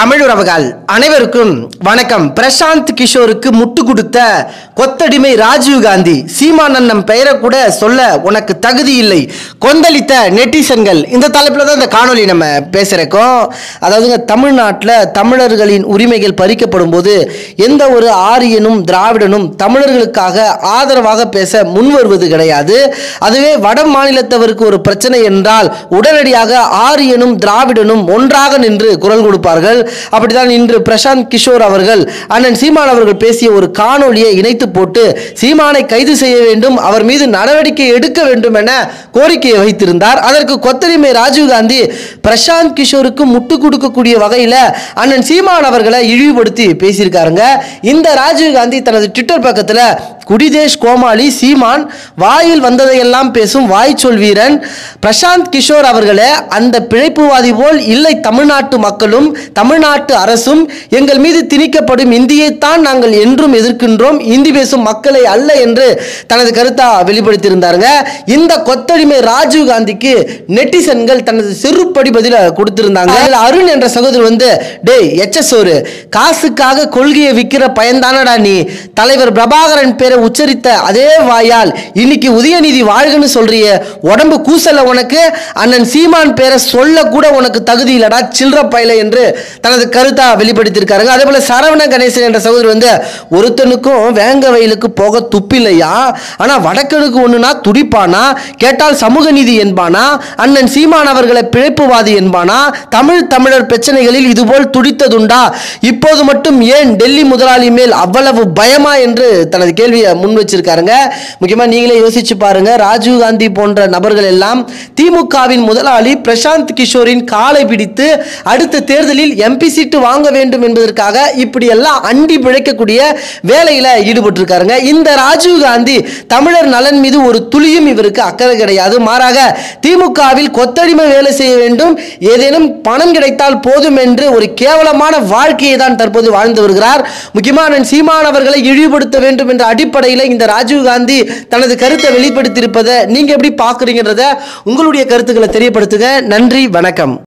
தமிழுறவுகள் அனைவருக்கும் வணக்கம் பிரசாந்த் கிஷோருக்கு முட்டு கொடுத்த கொத்தடிமை ராஜீவ் காந்தி சீமானந்தம் பெயரை கூட சொல்ல உனக்கு தகுதி இல்லை கொந்தளித்த நெட்டிசன்கள் இந்த தலைப்பில் தான் இந்த காணொளி நம்ம பேசுகிறக்கோம் அதாவதுங்க தமிழ்நாட்டில் தமிழர்களின் உரிமைகள் பறிக்கப்படும் போது எந்த ஒரு ஆரியனும் திராவிடனும் தமிழர்களுக்காக ஆதரவாக பேச முன்வருவது கிடையாது அதுவே வட மாநிலத்தவருக்கு ஒரு பிரச்சனை என்றால் உடனடியாக ஆரியனும் திராவிடனும் ஒன்றாக நின்று குரல் கொடுப்பார்கள் அப்படித்தான் இன்று பிரசாந்த் கிஷோர் அவர்கள் அண்ணன் சீமான் அவர்கள் பேசிய ஒரு காணொளியை இணைத்து போட்டு சீமானை கைது செய்ய வேண்டும் அவர் மீது நடவடிக்கை எடுக்க வேண்டும் என கோரிக்கையை வைத்திருந்தார் அதற்கு கொத்தடிமை ராஜீவ்காந்தி பிரசாந்த் கிஷோருக்கு முட்டு கொடுக்கக்கூடிய வகையில் அண்ணன் சீமான் அவர்களை இழிவுபடுத்தி பேசியிருக்காருங்க இந்த ராஜீவ்காந்தி தனது ட்விட்டர் பக்கத்தில் குடிதேஷ் கோமாளி சீமான் வாயில் வந்ததையெல்லாம் பேசும் வாய்ச்சொல் வீரன் பிரசாந்த் கிஷோர் அவர்களே அந்த பிழைப்புவாதி போல் இல்லை தமிழ்நாட்டு மக்களும் தமிழ்நாட்டு அரசும் எங்கள் மீது திணிக்கப்படும் இந்தியைத்தான் நாங்கள் என்றும் எதிர்க்கின்றோம் இந்தி பேசும் மக்களை அல்ல என்று தனது கருத்தா வெளிப்படுத்தியிருந்தாருங்க இந்த கொத்தடிமை ராஜீவ் காந்திக்கு நெட்டிசன்கள் தனது செருப்படி பதில கொடுத்திருந்தாங்க அதுல அருண் என்ற சகோதரர் வந்து டேய் எச்சசோறு காசுக்காக கொள்கையை விற்கிற பயன்தானடா நீ தலைவர் பிரபாகரன் பேரை உச்சரித்த அதே வாயால் இன்னைக்கு உதயநிதி வாழ்கன்னு சொல்றிய உடம்பு கூசல உனக்கு அண்ணன் சீமான் பேரை சொல்ல கூட உனக்கு தகுதி இல்லடா சில்ற பயல என்று தனது கருத்தா வெளிப்படுத்தியிருக்காருங்க அதே போல சரவண கணேசன் என்ற சகோதரர் வந்து ஒருத்தனுக்கும் வேங்க வயலுக்கு போக துப்பில்லையா ஆனா வடக்கனுக்கு ஒண்ணுனா துடிப்பானா கேட்டால் சமூக நீதி என்பானா அண்ணன் சீமான் அவர்களை பிழைப்புவாதி என்பானா தமிழ் தமிழர் பிரச்சனைகளில் இதுபோல் துடித்ததுண்டா இப்போது மட்டும் ஏன் டெல்லி முதலாளி மேல் அவ்வளவு பயமா என்று தனது கேள்வியை முன் வச்சிருக்காருங்க முக்கியமா நீங்களே யோசிச்சு பாருங்க ராஜீவ் காந்தி போன்ற நபர்கள் எல்லாம் திமுகவின் முதலாளி பிரசாந்த் கிஷோரின் காலை பிடித்து அடுத்த தேர்தலில் எம்பி சீட்டு வாங்க வேண்டும் என்பதற்காக இப்படி எல்லாம் அண்டி பிழைக்கக்கூடிய வேலையில ஈடுபட்டிருக்காருங்க இந்த ராஜீவ் காந்தி தமிழர் நலன் மீது ஒரு துளியும் இவருக்கு அக்கறை கிடையாது மாறாக திமுகவில் கொத்தடிமை வேலை செய்ய வேண்டும் ஏதேனும் பணம் கிடைத்தால் போதும் என்று ஒரு கேவலமான வாழ்க்கையை தான் தற்போது வாழ்ந்து வருகிறார் முக்கியமான சீமான் அவர்களை இழிவுபடுத்த வேண்டும் என்ற அடிப்படையில் இந்த ராஜீவ் காந்தி தனது கருத்தை வெளிப்படுத்தியிருப்பதை நீங்க எப்படி பார்க்குறீங்கன்றத உங்களுடைய கருத்துக்களை தெரியப்படுத்துங்க நன்றி வணக்கம்